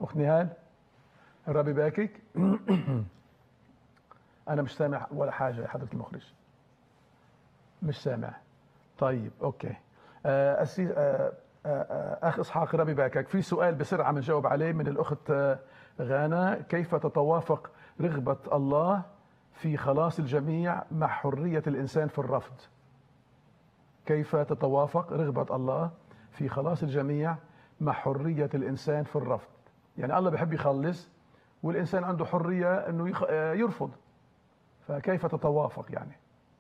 اخت نهال الرب يباركك انا مش سامع ولا حاجه يا حضره المخرج مش سامع طيب اوكي آه أسي... آه آه آه اخ اسحاق ربي يباركك في سؤال بسرعه بنجاوب عليه من الاخت آه، غانا كيف تتوافق رغبه الله في خلاص الجميع مع حريه الانسان في الرفض كيف تتوافق رغبه الله في خلاص الجميع مع حريه الانسان في الرفض يعني الله بيحب يخلص والانسان عنده حريه انه يخ... آه، يرفض فكيف تتوافق يعني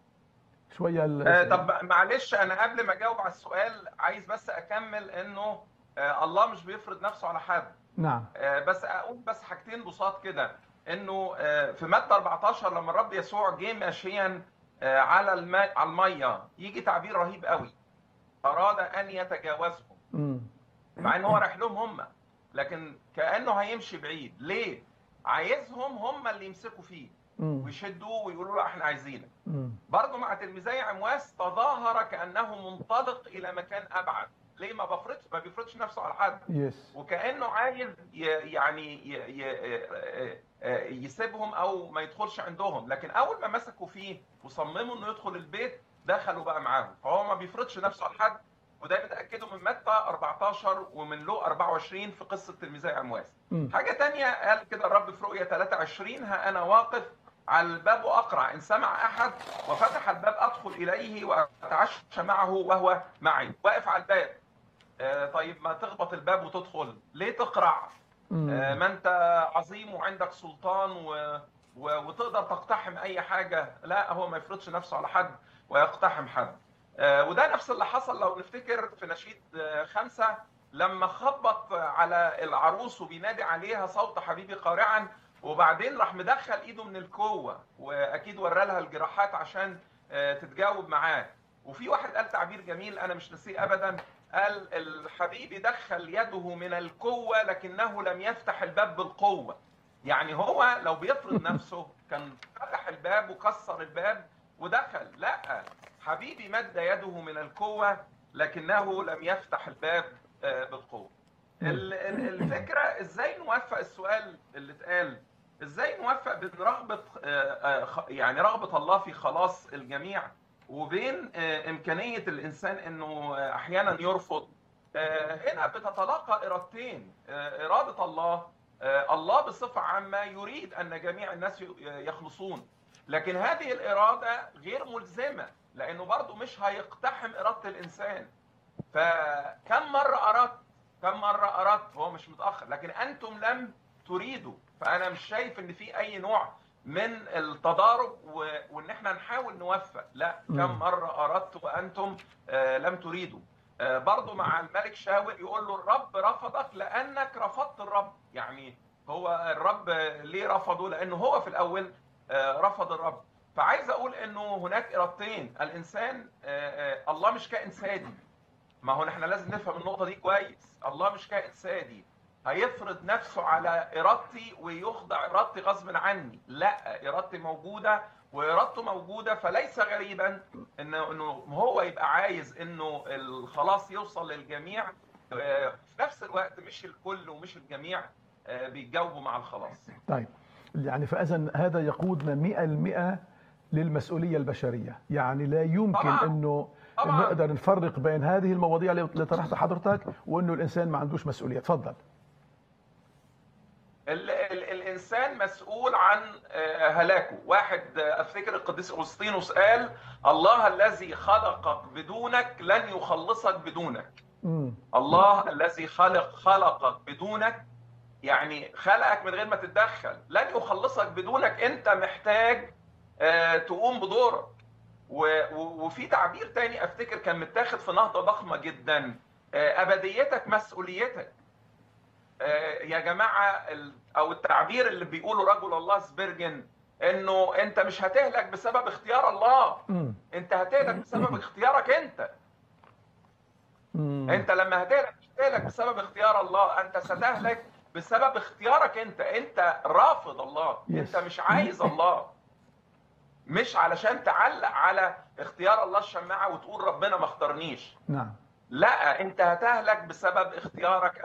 شويه ال... آه، طب معلش انا قبل ما اجاوب على السؤال عايز بس اكمل انه آه، الله مش بيفرض نفسه على حد نعم آه، بس اقول بس حاجتين بساط كده انه آه، في متى 14 لما الرب يسوع جه ماشيا آه، على الماء على الميه يجي تعبير رهيب قوي اراد ان يتجاوزهم امم مع ان هو رايح لهم هم لكن كانه هيمشي بعيد ليه عايزهم هم اللي يمسكوا فيه امم ويشدوه ويقولوا له احنا عايزينك امم برضه مع تلميذي عمواس تظاهر كانه منطلق الى مكان ابعد ليه ما بفرضش ما بيفرضش نفسه على حد يس وكانه عايز ي- يعني ي- ي- يسيبهم او ما يدخلش عندهم لكن اول ما مسكوا فيه وصمموا انه يدخل البيت دخلوا بقى معاهم فهو ما بيفرضش نفسه على حد وده بتاكده من متى 14 ومن لو 24 في قصه تلميذي عمواس امم حاجة تانية قال كده الرب في رؤية 23 ها أنا واقف على الباب وأقرع إن سمع أحد وفتح الباب أدخل إليه وأتعشى معه وهو معي واقف على الباب آه، طيب ما تخبط الباب وتدخل ليه تقرع آه، ما أنت عظيم وعندك سلطان و... و... وتقدر تقتحم أي حاجة لا هو ما يفرضش نفسه على حد ويقتحم حد آه، وده نفس اللي حصل لو نفتكر في نشيد آه، خمسة لما خبط على العروس وبينادي عليها صوت حبيبي قارعا وبعدين راح مدخل ايده من الكوه واكيد ورى لها الجراحات عشان آه، تتجاوب معاه وفي واحد قال تعبير جميل انا مش ناسيه ابدا قال الحبيب دخل يده من الكوه لكنه لم يفتح الباب بالقوه يعني هو لو بيفرض نفسه كان فتح الباب وكسر الباب ودخل لا حبيبي مد يده من الكوه لكنه لم يفتح الباب آه، بالقوه ال- ال- الفكره ازاي نوفق السؤال اللي اتقال ازاي نوفق بين رغبه آه، آه، خ- يعني رغبه الله في خلاص الجميع وبين آه، امكانيه الانسان انه آه، احيانا يرفض آه، هنا بتتلاقى ارادتين آه، اراده الله آه، الله بصفه عامه يريد ان جميع الناس ي- يخلصون لكن هذه الاراده غير ملزمه لانه برضه مش هيقتحم اراده الانسان فكم مرة أردت كم مرة أردت هو مش متأخر لكن أنتم لم تريدوا فأنا مش شايف إن في أي نوع من التضارب و... وإن إحنا نحاول نوفق لا مم. كم مرة أردت وأنتم آه لم تريدوا آه برضو مع الملك شاول يقول له الرب رفضك لأنك رفضت الرب يعني هو الرب ليه رفضه لأنه هو في الأول آه رفض الرب فعايز أقول إنه هناك إرادتين الإنسان آه آه الله مش كائن سادي ما هو احنا لازم نفهم النقطة دي كويس الله مش كائن سادي هيفرض نفسه على إرادتي ويخضع إرادتي غصب عني لا إرادتي موجودة وإرادته موجودة فليس غريبا إنه إنه هو يبقى عايز إنه الخلاص يوصل للجميع آه، في نفس الوقت مش الكل ومش الجميع آه، بيتجاوبوا مع الخلاص طيب يعني فاذا هذا يقودنا 100% للمسؤوليه البشريه يعني لا يمكن طبعاً. انه طبعاً. نقدر نفرق بين هذه المواضيع اللي طرحتها حضرتك وانه الانسان ما عندوش مسؤوليه تفضل ال ال الانسان مسؤول عن آه، هلاكه واحد آه، افتكر القديس اغسطينوس قال الله الذي خلقك بدونك لن يخلصك بدونك امم الله الذي خلق خلقك بدونك يعني خلقك من غير ما تتدخل لن يخلصك بدونك انت محتاج آه، تقوم بدورك و- و- وفي تعبير تاني افتكر كان متاخد في نهضه ضخمه جدا آه، ابديتك مسؤوليتك آه، يا جماعه ال- او التعبير اللي بيقوله رجل الله سبيرجن انه انت مش هتهلك بسبب اختيار الله امم انت هتهلك بسبب اختيارك انت امم انت لما هتهلك مش هتهلك بسبب اختيار الله انت ستهلك بسبب اختيارك انت انت رافض الله Yes. انت مش عايز الله مش علشان تعلق على اختيار الله الشماعه وتقول ربنا ما اختارنيش نعم لا انت هتهلك بسبب اختيارك